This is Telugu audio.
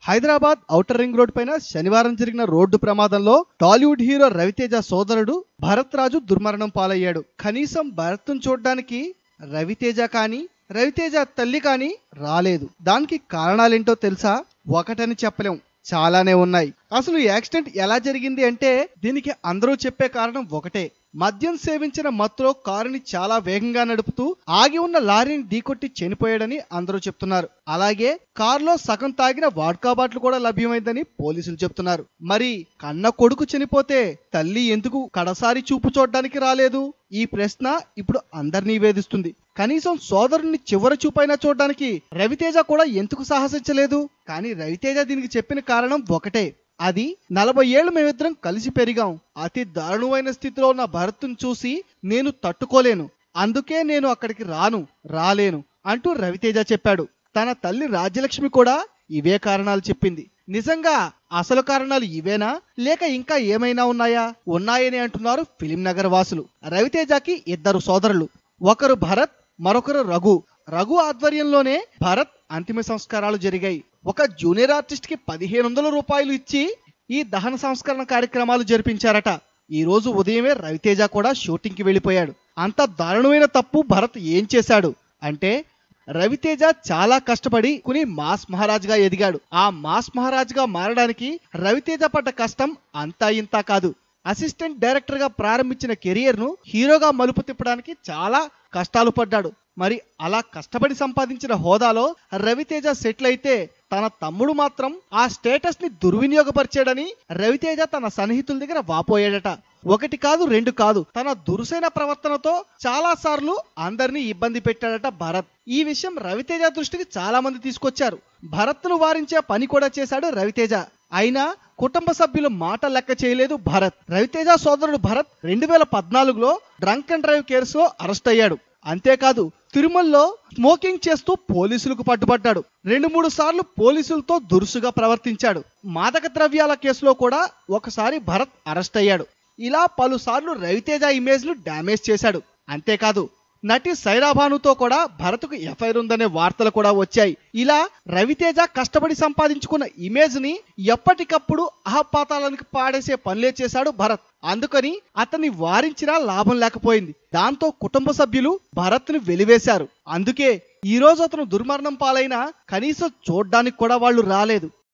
హైదరాబాద్ ఔటర్ రింగ్ రోడ్ పైన శనివారం జరిగిన రోడ్డు ప్రమాదంలో టాలీవుడ్ హీరో రవితేజ సోదరుడు భరత్ రాజు దుర్మరణం పాలయ్యాడు కనీసం భరత్ను చూడ్డానికి రవితేజ కానీ రవితేజ తల్లి కానీ రాలేదు దానికి కారణాలేంటో తెలుసా ఒకటని చెప్పలేం చాలానే ఉన్నాయి అసలు ఈ యాక్సిడెంట్ ఎలా జరిగింది అంటే దీనికి అందరూ చెప్పే కారణం ఒకటే మద్యం సేవించిన మత్తులో కారుని చాలా వేగంగా నడుపుతూ ఆగి ఉన్న లారీని ఢీకొట్టి చనిపోయాడని అందరూ చెప్తున్నారు అలాగే కారులో సగం తాగిన వాడ్కా బాటిల్ కూడా లభ్యమైందని పోలీసులు చెప్తున్నారు మరి కన్న కొడుకు చనిపోతే తల్లి ఎందుకు కడసారి చూపు చూడడానికి రాలేదు ఈ ప్రశ్న ఇప్పుడు అందరినీ వేధిస్తుంది కనీసం సోదరుని చివరి చూపైనా చూడడానికి రవితేజ కూడా ఎందుకు సాహసించలేదు కానీ రవితేజ దీనికి చెప్పిన కారణం ఒకటే అది నలభై ఏళ్ళు మేమిద్దరం కలిసి పెరిగాం అతి దారుణమైన స్థితిలో ఉన్న భరత్ను చూసి నేను తట్టుకోలేను అందుకే నేను అక్కడికి రాను రాలేను అంటూ రవితేజ చెప్పాడు తన తల్లి రాజ్యలక్ష్మి కూడా ఇవే కారణాలు చెప్పింది నిజంగా అసలు కారణాలు ఇవేనా లేక ఇంకా ఏమైనా ఉన్నాయా ఉన్నాయని అంటున్నారు ఫిలిం నగర్ వాసులు రవితేజకి ఇద్దరు సోదరులు ఒకరు భరత్ మరొకరు రఘు రఘు ఆధ్వర్యంలోనే భరత్ అంతిమ సంస్కారాలు జరిగాయి ఒక జూనియర్ ఆర్టిస్ట్ కి పదిహేను వందల రూపాయలు ఇచ్చి ఈ దహన సంస్కరణ కార్యక్రమాలు జరిపించారట ఈ రోజు ఉదయమే రవితేజ కూడా షూటింగ్ కి వెళ్ళిపోయాడు అంత దారుణమైన తప్పు భరత్ ఏం చేశాడు అంటే రవితేజ చాలా కష్టపడి కుని మాస్ మహారాజ్ గా ఎదిగాడు ఆ మాస్ మహారాజ్ గా మారడానికి రవితేజ పడ్డ కష్టం అంతా ఇంతా కాదు అసిస్టెంట్ డైరెక్టర్ గా ప్రారంభించిన కెరియర్ ను హీరోగా మలుపు తిప్పడానికి చాలా కష్టాలు పడ్డాడు మరి అలా కష్టపడి సంపాదించిన హోదాలో రవితేజ సెటిల్ అయితే తన తమ్ముడు మాత్రం ఆ స్టేటస్ ని దుర్వినియోగపరిచాడని రవితేజ తన సన్నిహితుల దగ్గర వాపోయాడట ఒకటి కాదు రెండు కాదు తన దురుసైన ప్రవర్తనతో చాలా సార్లు అందరినీ ఇబ్బంది పెట్టాడట భరత్ ఈ విషయం రవితేజ దృష్టికి చాలా మంది తీసుకొచ్చారు భరత్ ను వారించే పని కూడా చేశాడు రవితేజ అయినా కుటుంబ సభ్యులు మాట లెక్క చేయలేదు భరత్ రవితేజ సోదరుడు భరత్ రెండు వేల పద్నాలుగులో డ్రంక్ అండ్ డ్రైవ్ కేసులో అరెస్ట్ అయ్యాడు అంతేకాదు తిరుమలలో స్మోకింగ్ చేస్తూ పోలీసులకు పట్టుబడ్డాడు రెండు మూడు సార్లు పోలీసులతో దురుసుగా ప్రవర్తించాడు మాదక ద్రవ్యాల కేసులో కూడా ఒకసారి భరత్ అరెస్ట్ అయ్యాడు ఇలా పలుసార్లు రవితేజ ఇమేజ్ ను డ్యామేజ్ చేశాడు అంతేకాదు నటి సైరాభానుతో కూడా భరత్కు ఎఫ్ఐఆర్ ఉందనే వార్తలు కూడా వచ్చాయి ఇలా రవితేజ కష్టపడి సంపాదించుకున్న ఇమేజ్ ని ఎప్పటికప్పుడు అహపాతాలకు పాడేసే పనులే చేశాడు భరత్ అందుకని అతన్ని వారించినా లాభం లేకపోయింది దాంతో కుటుంబ సభ్యులు భరత్ ను వెలివేశారు అందుకే ఈ రోజు అతను దుర్మరణం పాలైనా కనీసం చూడ్డానికి కూడా వాళ్ళు రాలేదు